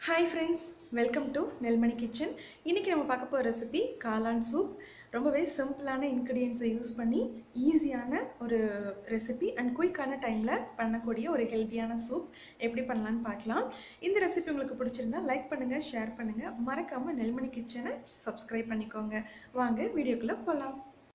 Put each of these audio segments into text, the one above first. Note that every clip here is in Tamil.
Hi friends welcome to Nelmani kitchen இன்றைக்கி நம்ம பார்க்க போகிற ரெசிபி காளான் சூப் ரொம்பவே சிம்பிளான இன்க்ரீடியன்ஸை யூஸ் பண்ணி ஈஸியான ஒரு ரெசிபி அண்ட் குயிக்கான டைமில் பண்ணக்கூடிய ஒரு ஹெல்த்தியான சூப் எப்படி பண்ணலான்னு பார்க்கலாம் இந்த ரெசிபி உங்களுக்கு பிடிச்சிருந்தா லைக் பண்ணுங்கள் ஷேர் பண்ணுங்கள் மறக்காமல் நெல்மணி கிச்சனை சப்ஸ்கிரைப் பண்ணிக்கோங்க வாங்க வீடியோக்குள்ளே போகலாம்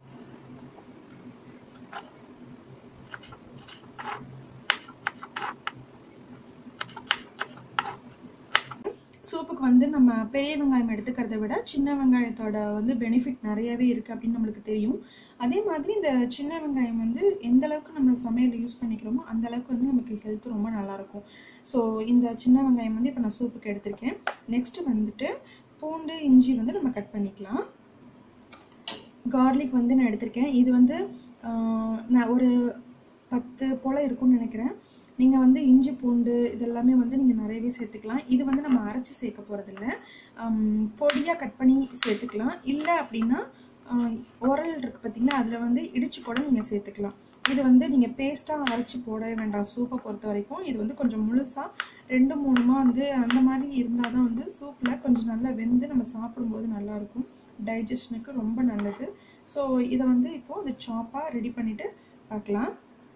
சூப்புக்கு வந்து நம்ம பெரிய வெங்காயம் எடுத்துக்கிறத விட சின்ன வெங்காயத்தோட வந்து பெனிஃபிட் நிறையவே இருக்குது அப்படின்னு நம்மளுக்கு தெரியும் அதே மாதிரி இந்த சின்ன வெங்காயம் வந்து எந்த அளவுக்கு நம்ம சமையல் யூஸ் பண்ணிக்கிறோமோ அந்த அளவுக்கு வந்து நமக்கு ஹெல்த் ரொம்ப நல்லாயிருக்கும் ஸோ இந்த சின்ன வெங்காயம் வந்து இப்போ நான் சூப்புக்கு எடுத்திருக்கேன் நெக்ஸ்ட் வந்துட்டு பூண்டு இஞ்சி வந்து நம்ம கட் பண்ணிக்கலாம் கார்லிக் வந்து நான் எடுத்திருக்கேன் இது வந்து நான் ஒரு பத்து போல் இருக்கும்னு நினைக்கிறேன் நீங்கள் வந்து இஞ்சி பூண்டு இதெல்லாமே வந்து நீங்கள் நிறையவே சேர்த்துக்கலாம் இது வந்து நம்ம அரைச்சி சேர்க்க போகிறதில்ல பொடியாக கட் பண்ணி சேர்த்துக்கலாம் இல்லை அப்படின்னா உரல் இருக்குது பார்த்தீங்களா அதில் வந்து இடித்து கூட நீங்கள் சேர்த்துக்கலாம் இது வந்து நீங்கள் பேஸ்ட்டாக அரைச்சி போடவே வேண்டாம் சூப்பை பொறுத்த வரைக்கும் இது வந்து கொஞ்சம் முழுசாக ரெண்டு மூணுமா வந்து அந்த மாதிரி இருந்தால் தான் வந்து சூப்பில் கொஞ்சம் நல்லா வெந்து நம்ம சாப்பிடும்போது நல்லாயிருக்கும் டைஜஷனுக்கு ரொம்ப நல்லது ஸோ இதை வந்து இப்போது அது சாப்பாக ரெடி பண்ணிவிட்டு பார்க்கலாம்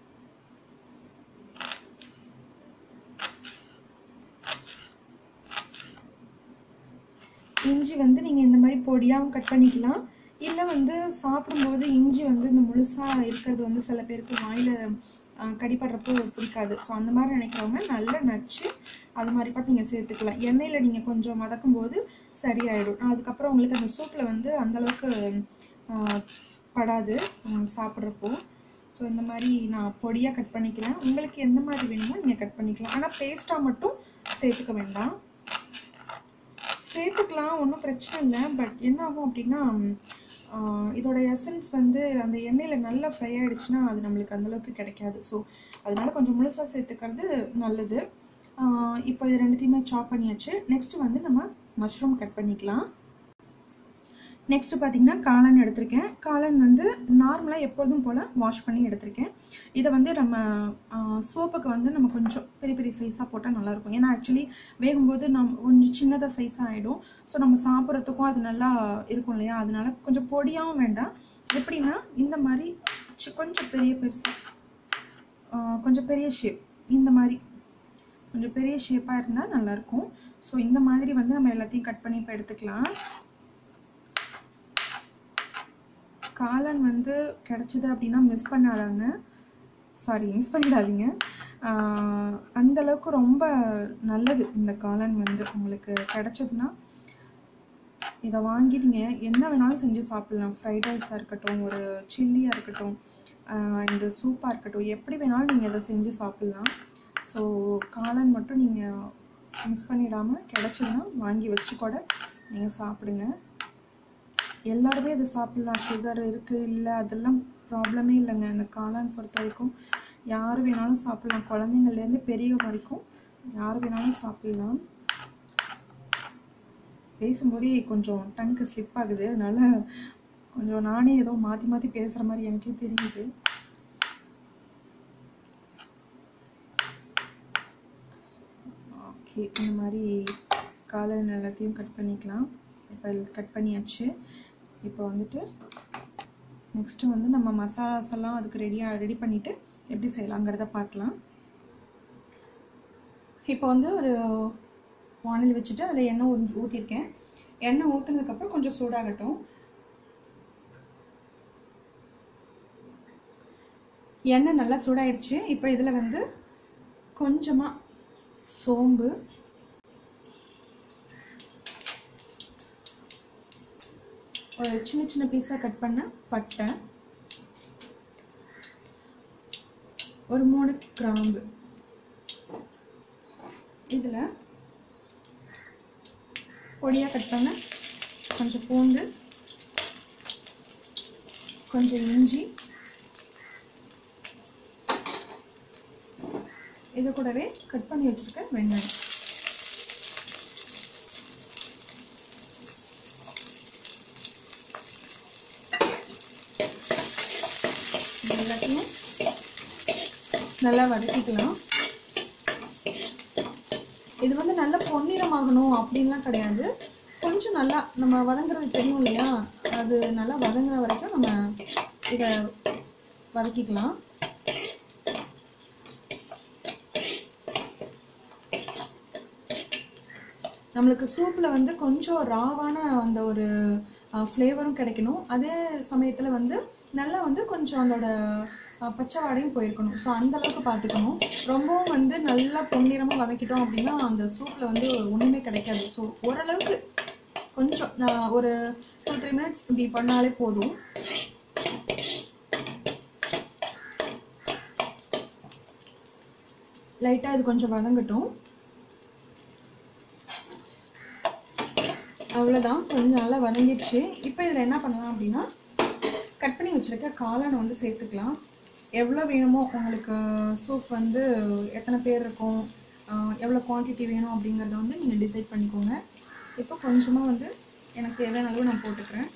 இஞ்சி வந்து நீங்கள் இந்த மாதிரி பொடியாகவும் கட் பண்ணிக்கலாம் இல்லை வந்து சாப்பிடும்போது இஞ்சி வந்து இந்த முழுசாக இருக்கிறது வந்து சில பேருக்கு வாயில் கடிப்படுறப்போ பிடிக்காது ஸோ அந்த மாதிரி நினைக்கிறவங்க நல்லா நச்சு அது மாதிரி பாட்டு நீங்கள் சேர்த்துக்கலாம் எண்ணெயில் நீங்கள் கொஞ்சம் வதக்கும் போது சரியாயிடும் அதுக்கப்புறம் உங்களுக்கு அந்த சூப்பில் வந்து அந்தளவுக்கு படாது சாப்பிட்றப்போ ஸோ இந்த மாதிரி நான் பொடியாக கட் பண்ணிக்கிறேன் உங்களுக்கு எந்த மாதிரி வேணுமோ நீங்கள் கட் பண்ணிக்கலாம் ஆனால் பேஸ்ட்டாக மட்டும் சேர்த்துக்க வேண்டாம் சேர்த்துக்கலாம் ஒன்றும் பிரச்சனை இல்லை பட் என்ன ஆகும் அப்படின்னா இதோட எசன்ஸ் வந்து அந்த எண்ணெயில் நல்லா ஃப்ரை ஆகிடுச்சுன்னா அது நம்மளுக்கு அந்தளவுக்கு கிடைக்காது ஸோ அதனால கொஞ்சம் முழுசாக சேர்த்துக்கிறது நல்லது இப்போ இது ரெண்டுத்தையுமே சாப் பண்ணியாச்சு நெக்ஸ்ட்டு வந்து நம்ம மஷ்ரூம் கட் பண்ணிக்கலாம் நெக்ஸ்ட்டு பார்த்தீங்கன்னா காளான் எடுத்திருக்கேன் காளான் வந்து நார்மலாக எப்பொழுதும் போல் வாஷ் பண்ணி எடுத்திருக்கேன் இதை வந்து நம்ம சோப்புக்கு வந்து நம்ம கொஞ்சம் பெரிய பெரிய சைஸாக போட்டால் நல்லாயிருக்கும் ஏன்னா ஆக்சுவலி வேகும்போது நம்ம கொஞ்சம் சின்னதாக சைஸாக ஆகிடும் ஸோ நம்ம சாப்பிட்றதுக்கும் அது நல்லா இருக்கும் இல்லையா அதனால கொஞ்சம் பொடியாகவும் வேண்டாம் எப்படின்னா இந்த மாதிரி கொஞ்சம் பெரிய பெருசாக கொஞ்சம் பெரிய ஷேப் இந்த மாதிரி கொஞ்சம் பெரிய ஷேப்பாக இருந்தால் நல்லாயிருக்கும் ஸோ இந்த மாதிரி வந்து நம்ம எல்லாத்தையும் கட் பண்ணி இப்போ எடுத்துக்கலாம் காளான் வந்து கிடச்சிது அப்படின்னா மிஸ் பண்ணாதாங்க சாரி மிஸ் பண்ணிடாதீங்க அந்த அளவுக்கு ரொம்ப நல்லது இந்த காளான் வந்து உங்களுக்கு கிடச்சதுன்னா இதை வாங்கி நீங்கள் என்ன வேணாலும் செஞ்சு சாப்பிட்லாம் ஃப்ரைட் ரைஸாக இருக்கட்டும் ஒரு சில்லியாக இருக்கட்டும் இந்த சூப்பாக இருக்கட்டும் எப்படி வேணாலும் நீங்கள் இதை செஞ்சு சாப்பிட்லாம் ஸோ காளான் மட்டும் நீங்கள் மிஸ் பண்ணிடாமல் கிடச்சதுன்னா வாங்கி வச்சு கூட நீங்கள் சாப்பிடுங்க எல்லாருமே இது சாப்பிட்லாம் சுகர் இருக்குது இல்லை அதெல்லாம் ப்ராப்ளமே இல்லைங்க இந்த காளான் பொறுத்த வரைக்கும் யார் வேணாலும் சாப்பிட்லாம் குழந்தைங்கள்லேருந்து பெரியவங்க வரைக்கும் யார் வேணாலும் சாப்பிட்லாம் பேசும்போதே கொஞ்சம் டங்க்கு ஸ்லிப் ஆகுது அதனால கொஞ்சம் நானே ஏதோ மாற்றி மாற்றி பேசுகிற மாதிரி எனக்கே தெரியுது ஓகே இந்த மாதிரி காளான் எல்லாத்தையும் கட் பண்ணிக்கலாம் இப்போ கட் பண்ணியாச்சு இப்போ வந்துட்டு நெக்ஸ்ட்டு வந்து நம்ம மசாலாஸ் எல்லாம் அதுக்கு ரெடியாக ரெடி பண்ணிவிட்டு எப்படி செய்யலாங்கிறத பார்க்கலாம் இப்போ வந்து ஒரு வானல் வச்சுட்டு அதில் எண்ணெய் ஊ ஊற்றிருக்கேன் எண்ணெய் ஊற்றுனதுக்கப்புறம் கொஞ்சம் சூடாகட்டும் எண்ணெய் நல்லா சூடாயிடுச்சு இப்போ இதில் வந்து கொஞ்சமாக சோம்பு ஒரு சின்ன சின்ன பீஸாக கட் பண்ண பட்டை ஒரு மூணு கிராம்பு இதில் பொடியாக கட் பண்ண கொஞ்சம் பூண்டு கொஞ்சம் இஞ்சி இது கூடவே கட் பண்ணி வச்சுருக்க வெங்காயம் எல்லாத்தையும் நல்லா வதக்கிக்கலாம் இது வந்து நல்ல பொன்னிறமாகணும் அப்படின்லாம் கிடையாது கொஞ்சம் நல்லா நம்ம வதங்குறது தெரியும் இல்லையா அது நல்லா வதங்குற வரைக்கும் நம்ம இதை வதக்கிக்கலாம் நம்மளுக்கு சூப்பில் வந்து கொஞ்சம் ராவான அந்த ஒரு ஃப்ளேவரும் கிடைக்கணும் அதே சமயத்தில் வந்து நல்லா வந்து கொஞ்சம் அதோட அஹ், பச்சை வாடையும் போயிருக்கணும் ஸோ அந்த அளவுக்கு பார்த்துக்கணும் ரொம்பவும் வந்து நல்லா பொன்னிறமாக வதக்கிட்டோம் அப்படின்னா அந்த சூப்பில் வந்து ஒன்றுமே கிடைக்காது ஸோ ஓரளவுக்கு கொஞ்சம் நான் ஒரு டூ த்ரீ மினிட்ஸ் இப்படி பண்ணாலே போதும் லைட்டாக இது கொஞ்சம் வதங்கட்டும் அவ்வளோதான் கொஞ்சம் நல்லா வதங்கிடுச்சு இப்போ இதில் என்ன பண்ணலாம் அப்படின்னா கட் பண்ணி வச்சுருக்க காளானை வந்து சேர்த்துக்கலாம் எவ்வளோ வேணுமோ உங்களுக்கு சூப் வந்து எத்தனை பேர் இருக்கும் ஆஹ் எவ்வளோ குவான்டிட்டி வேணும் அப்படிங்கிறத வந்து நீங்கள் டிசைட் பண்ணிக்கோங்க இப்போ கொஞ்சமாக வந்து எனக்கு தேவையான அளவு நான் போட்டுக்கிறேன்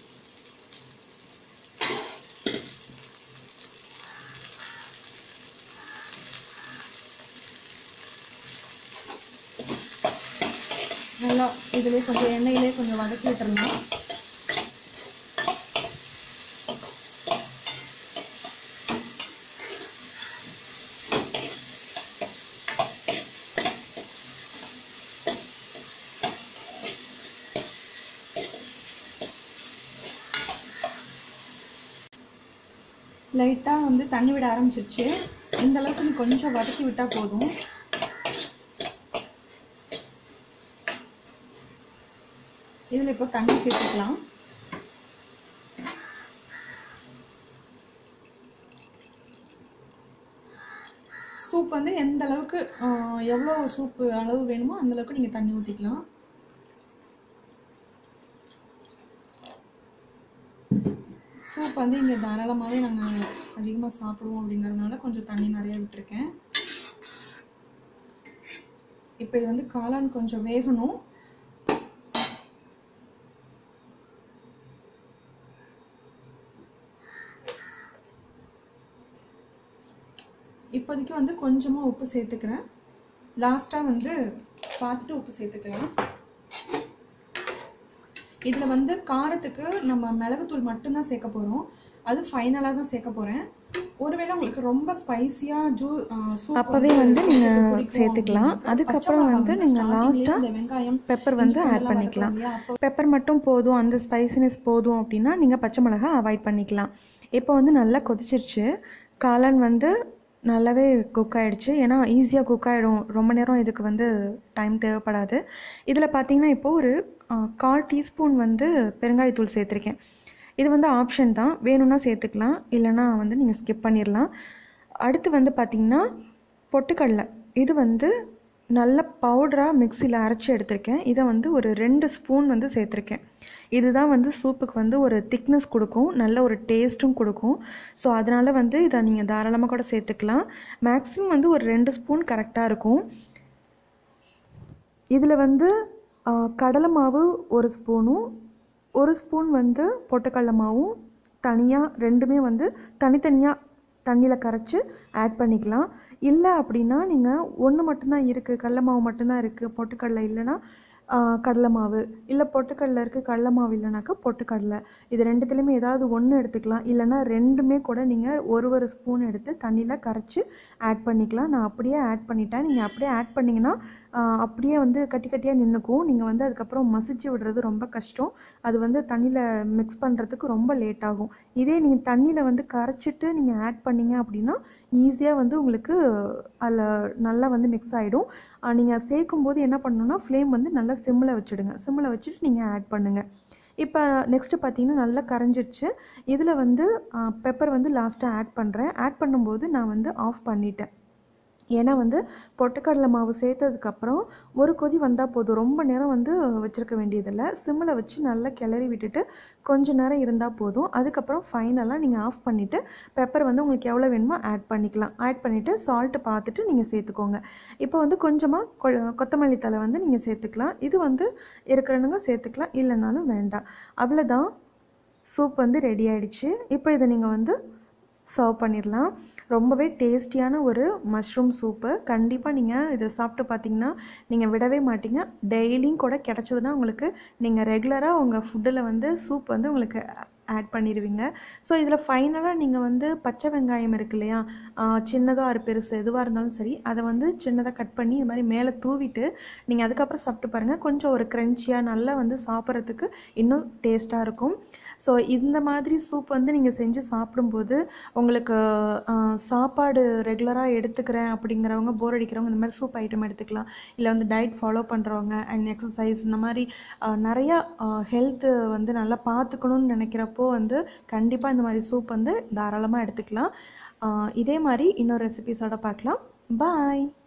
நல்லா இதுலேயே கொஞ்சம் எண்ணெயிலே கொஞ்சம் வதக்கி விட்டுறலாம் லைட்டாக வந்து தண்ணி விட ஆரம்பிச்சிருச்சு இந்த அளவுக்கு நீ கொஞ்சம் வதக்கி விட்டால் போதும் இதில் இப்போ தண்ணி சேர்த்துக்கலாம் சூப் வந்து எந்த அளவுக்கு ஆஹ், எவ்வளோ சூப்பு அளவு வேணுமோ அந்த அளவுக்கு நீங்கள் தண்ணி ஊற்றிக்கலாம் சூப் வந்து இங்கே தாராளமாகவே நாங்கள் அதிகமாக சாப்பிடுவோம் அப்படிங்கறதுனால கொஞ்சம் தண்ணி நிறைய விட்டுருக்கேன் இப்போ இது வந்து காளான் கொஞ்சம் வேகணும் இப்போதைக்கு வந்து கொஞ்சமாக உப்பு சேர்த்துக்கிறேன் லாஸ்ட்டாக வந்து பார்த்துட்டு உப்பு சேர்த்துக்கலாம் இதில் வந்து காரத்துக்கு நம்ம மிளகுத்தூள் மட்டும்தான் சேர்க்க போகிறோம் அது ஃபைனலாக தான் சேர்க்க போகிறேன் ஒருவேளை உங்களுக்கு ரொம்ப ஸ்பைசியாக ஜூ சூப் அப்பவே வந்து நீங்க சேர்த்துக்கலாம். அதுக்கப்புறம் வந்து நீங்க last ஆ வெங்காயம் பெப்பர் வந்து ஆட் பண்ணிக்கலாம் பெப்பர் மட்டும் போதும் அந்த ஸ்பைசினஸ் போதும் அப்படின்னா நீங்கள் பச்சை மிளகா அவாய்ட் பண்ணிக்கலாம் இப்போ வந்து நல்லா கொதிச்சிருச்சு காளான் வந்து நல்லாவே குக் ஆகிடுச்சு ஏன்னா ஈஸியாக குக் ஆகிடும் ரொம்ப நேரம் இதுக்கு வந்து டைம் தேவைப்படாது இதில் பார்த்தீங்கன்னா இப்போது ஒரு ஆ, கால் டீஸ்பூன் வந்து பெருங்காயத்தூள் சேர்த்துருக்கேன் இது வந்து ஆப்ஷன் தான் வேணும்னா சேர்த்துக்கலாம் இல்லைன்னா வந்து நீங்கள் ஸ்கிப் பண்ணிடலாம் அடுத்து வந்து பார்த்திங்கன்னா பொட்டுக்கடலை இது வந்து நல்ல பவுடராக மிக்சியில் அரைச்சி எடுத்திருக்கேன் இதை வந்து ஒரு ரெண்டு ஸ்பூன் வந்து சேர்த்துருக்கேன் இதுதான் வந்து சூப்புக்கு வந்து ஒரு திக்னஸ் கொடுக்கும் நல்ல ஒரு டேஸ்ட்டும் கொடுக்கும் ஸோ அதனால் வந்து இதை நீங்கள் தாராளமாக கூட சேர்த்துக்கலாம் மேக்ஸிமம் வந்து ஒரு ரெண்டு ஸ்பூன் கரெக்டாக இருக்கும் இதில் வந்து ஆ, கடலை மாவு ஒரு ஸ்பூனும் ஒரு ஸ்பூன் வந்து பொட்டுக்கடலை மாவும் தனியாக ரெண்டுமே வந்து தனித்தனியாக தண்ணியில் கரைச்சி ஆட் பண்ணிக்கலாம் இல்லை அப்படின்னா நீங்கள் ஒன்று மட்டும்தான் இருக்குது கடலை மாவு மட்டும்தான் இருக்குது பொட்டுக்கடலை இல்லைன்னா ஆ, கடலை மாவு இல்லை பொட்டுக்கடலை இருக்குது கடலை மாவு இல்லைனாக்கா பொட்டுக்கடலை இது ரெண்டுத்துலேயுமே ஏதாவது ஒன்று எடுத்துக்கலாம் இல்லைன்னா ரெண்டுமே கூட நீங்கள் ஒரு ஒரு ஸ்பூன் எடுத்து தண்ணியில் கரைச்சி ஆட் பண்ணிக்கலாம் நான் அப்படியே ஆட் பண்ணிட்டேன் நீங்கள் அப்படியே ஆட் பண்ணிங்கன்னா ஆஹ், அப்படியே வந்து கட்டி கட்டியாக நின்றுக்கும் நீங்கள் வந்து அதுக்கப்புறம் மசிச்சு விடுறது ரொம்ப கஷ்டம் அது வந்து தண்ணியில் மிக்ஸ் பண்ணுறதுக்கு ரொம்ப லேட் ஆகும் இதே நீங்கள் தண்ணியில் வந்து கரைச்சிட்டு நீங்கள் ஆட் பண்ணீங்க அப்படின்னா ஈஸியாக வந்து உங்களுக்கு அதில் நல்லா வந்து மிக்ஸ் ஆகிடும் நீங்கள் சேர்க்கும் போது என்ன பண்ணணும்னா ஃப்ளேம் வந்து நல்லா சிம்மில் வச்சுடுங்க சிம்மில் வச்சுட்டு நீங்கள் ஆட் பண்ணுங்கள் இப்போ நெக்ஸ்ட்டு பார்த்தீங்கன்னா நல்லா கரைஞ்சிருச்சு இதில் வந்து பெப்பர் வந்து லாஸ்ட்டாக ஆட் பண்ணுறேன் ஆட் பண்ணும்போது நான் வந்து ஆஃப் பண்ணிட்டேன் ஏன்னா வந்து பொட்டுக்கடலை மாவு சேர்த்ததுக்கப்புறம் ஒரு கொதி வந்தால் போதும் ரொம்ப நேரம் வந்து வச்சுருக்க வேண்டியதில்லை சிம்மில் வச்சு நல்லா கிளறி விட்டுட்டு கொஞ்ச நேரம் இருந்தால் போதும் அதுக்கப்புறம் ஃபைனலாக நீங்கள் ஆஃப் பண்ணிவிட்டு பெப்பர் வந்து உங்களுக்கு எவ்வளோ வேணுமோ ஆட் பண்ணிக்கலாம் ஆட் பண்ணிவிட்டு சால்ட்டு பார்த்துட்டு நீங்கள் சேர்த்துக்கோங்க இப்போ வந்து கொஞ்சமாக கொ கொத்தமல்லி தழை வந்து நீங்கள் சேர்த்துக்கலாம் இது வந்து இருக்கிறவங்க சேர்த்துக்கலாம் இல்லைனாலும் வேண்டாம் அவ்வளோதான் சூப் வந்து ரெடி ஆயிடுச்சு இப்போ இதை நீங்கள் வந்து சர்வ் பண்ணிடலாம் ரொம்பவே டேஸ்டியான ஒரு மஷ்ரூம் சூப்பு கண்டிப்பாக நீங்கள் இதை சாப்பிட்டு பார்த்தீங்கன்னா நீங்கள் விடவே மாட்டீங்க டெய்லியும் கூட கிடச்சதுன்னா உங்களுக்கு நீங்கள் ரெகுலராக உங்கள் ஃபுட்டில் வந்து சூப் வந்து உங்களுக்கு ஆட் பண்ணிடுவீங்க ஸோ இதில் ஃபைனலாக நீங்கள் வந்து பச்சை வெங்காயம் இருக்கு இல்லையா சின்னதாக ஒரு பெருசு எதுவாக இருந்தாலும் சரி அதை வந்து சின்னதாக கட் பண்ணி இது மாதிரி மேலே தூவிட்டு நீங்கள் அதுக்கப்புறம் சாப்பிட்டு பாருங்கள் கொஞ்சம் ஒரு க்ரன்ச்சியாக நல்லா வந்து சாப்பிட்றதுக்கு இன்னும் டேஸ்ட்டாக இருக்கும் ஸோ இந்த மாதிரி சூப் வந்து நீங்கள் செஞ்சு சாப்பிடும்போது உங்களுக்கு ஆஹ், சாப்பாடு ரெகுலராக எடுத்துக்கிறேன் அப்படிங்கிறவங்க போர் அடிக்கிறவங்க இந்த மாதிரி சூப் ஐட்டம் எடுத்துக்கலாம் இல்லை வந்து டயட் ஃபாலோ பண்ணுறவங்க அண்ட் எக்ஸசைஸ் இந்த மாதிரி ஆஹ், நிறையா ஹெல்த்து வந்து நல்லா பார்த்துக்கணும்னு நினைக்கிறப்போ வந்து கண்டிப்பாக இந்த மாதிரி சூப் வந்து தாராளமாக எடுத்துக்கலாம் ஆஹ், இதே மாதிரி இன்னொரு ரெசிபிஸோட பார்க்கலாம் பாய்